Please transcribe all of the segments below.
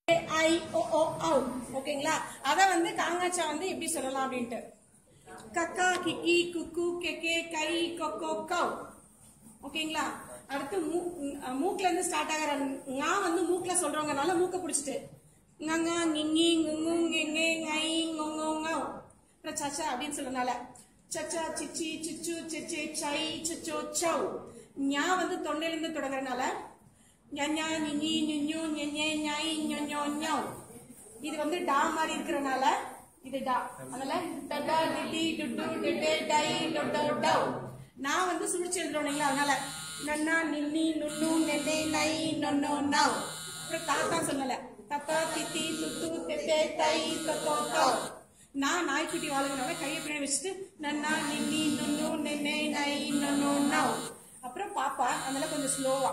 ஐ ஓ ஓ ஔ ஓகேங்களா அத வந்து காங்காச்சா வந்து எப்படி சொல்லலாம் அப்படின்ட்டு கக்கா கிக்கி குக்கு கெக்கே கை கொக்கோ கவ் ஓகேங்களா அடுத்து மூ அஹ் மூக்குல இருந்து ஸ்டார்ட் ஆகிற ngா வந்து மூக்குல சொல்றவங்கனால மூக்க பிடிச்சிட்டு ngங்க ngங்கி ngங்கு ngெங்கே ngை ngொங்கோ ngௌ அப்புறம் சச்சா அப்படின்னு சொல்றதுனால சச்சா சிச்சி சிச்சு சிச்சே சை சிச்சோ சௌ ஞா வந்து தொண்டையில இருந்து தொடங்குறதுனால ஞா நினி நிஞ்சு ஞெஞே ஞை ஞொஞோ ஞௌ இது வந்து டா மாதிரி இருக்கிறனால இது டா அதனால டடா டிடி டுட்டு டிடே டை டொட்டோ டவ் நான் வந்து சுழிச்சு எழுதுறோம் இல்லைங்களா அதனால நன்னா நின்னி நுண்ணு நென்னே நை நொன்னோ நவ் அப்புறம் தாத்தா சொல்லல தத்தா தித்தி துத்து தெத்தே தை தொத்தோ டவ் நான் நாய்க்குட்டி வாழுகிறனால கையை பின்னாடி வச்சுட்டு நன்னா நின்னி நுண்ணு நென்னே நை நொன்னோ நவ் அப்புறம் பாப்பா அதனால கொஞ்சம் ஸ்லோவா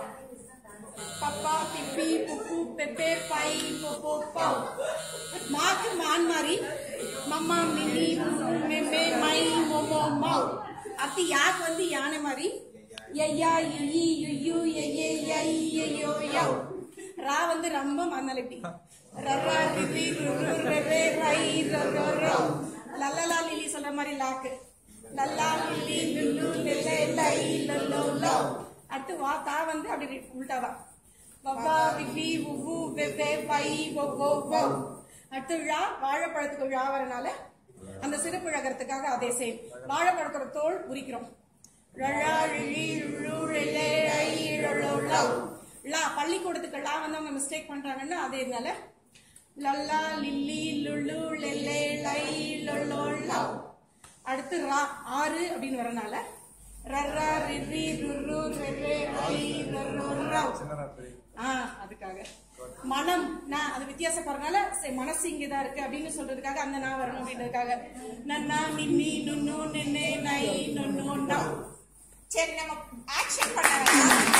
பப்பா பிப்பி புப்பு பெப்பே பை பொப்போ பவ் மாக்கு மான் மாதிரி மம்மா மின்னி மெம்மே மை மொமோ மவ் அடுத்து யாக்கு வந்து யானை மாதிரி ஐயா இயி யுயு எயே யை யோ யவ் ரா வந்து ரொம்ப மண்ணலட்டி ரரா ரிரி ருரு ரெரே ரை ரரோ ரோ லல்லலா லிலி சொல்ற மாதிரி லாக்கு லல்லா லில்லி லுல்லு லெல்லே லை லல்லோ லோ அடுத்து வா தா வந்து அப்படி உள்டாவா வவ்வா விவி உவ்வு வெவ்வே வை ஒவ்வோ வோ அடுத்து விழா வாழைப்பழத்துக்கு விழா வரனால அந்த சிறப்பு இழகிறதுக்காக அதே சேம் வாழைப்பழத்தோட தோல் உரிக்கிறோம் ழழா ழிழி ழு ழிழே ழை ழொளோ லவ் லா பள்ளிக்கூடத்துக்கு லா வந்து அவங்க மிஸ்டேக் பண்றாங்கன்னா அதே இதனால லல்லா லில்லி லுல்லு லெல்லே லை லொல்லோ லவ் அடுத்து ரா ஆறு அப்படின்னு வரனால ரர்ரா ரிரி ருரு ரெரே ரை ரரோ ரவ் ஆ அதுக்காக மனம் நான் அது வித்தியாசப்படுறதுனால சரி மனசு இங்கதான் இருக்கு அப்படின்னு சொல்றதுக்காக அந்த நான் வரணும் அப்படின்றதுக்காக நன்னா நின்னி நுண்ணு நின்னே நை நொன்னு நவ் சரி நம்ம ஆக்ஷன் பண்ண வேண்டாம்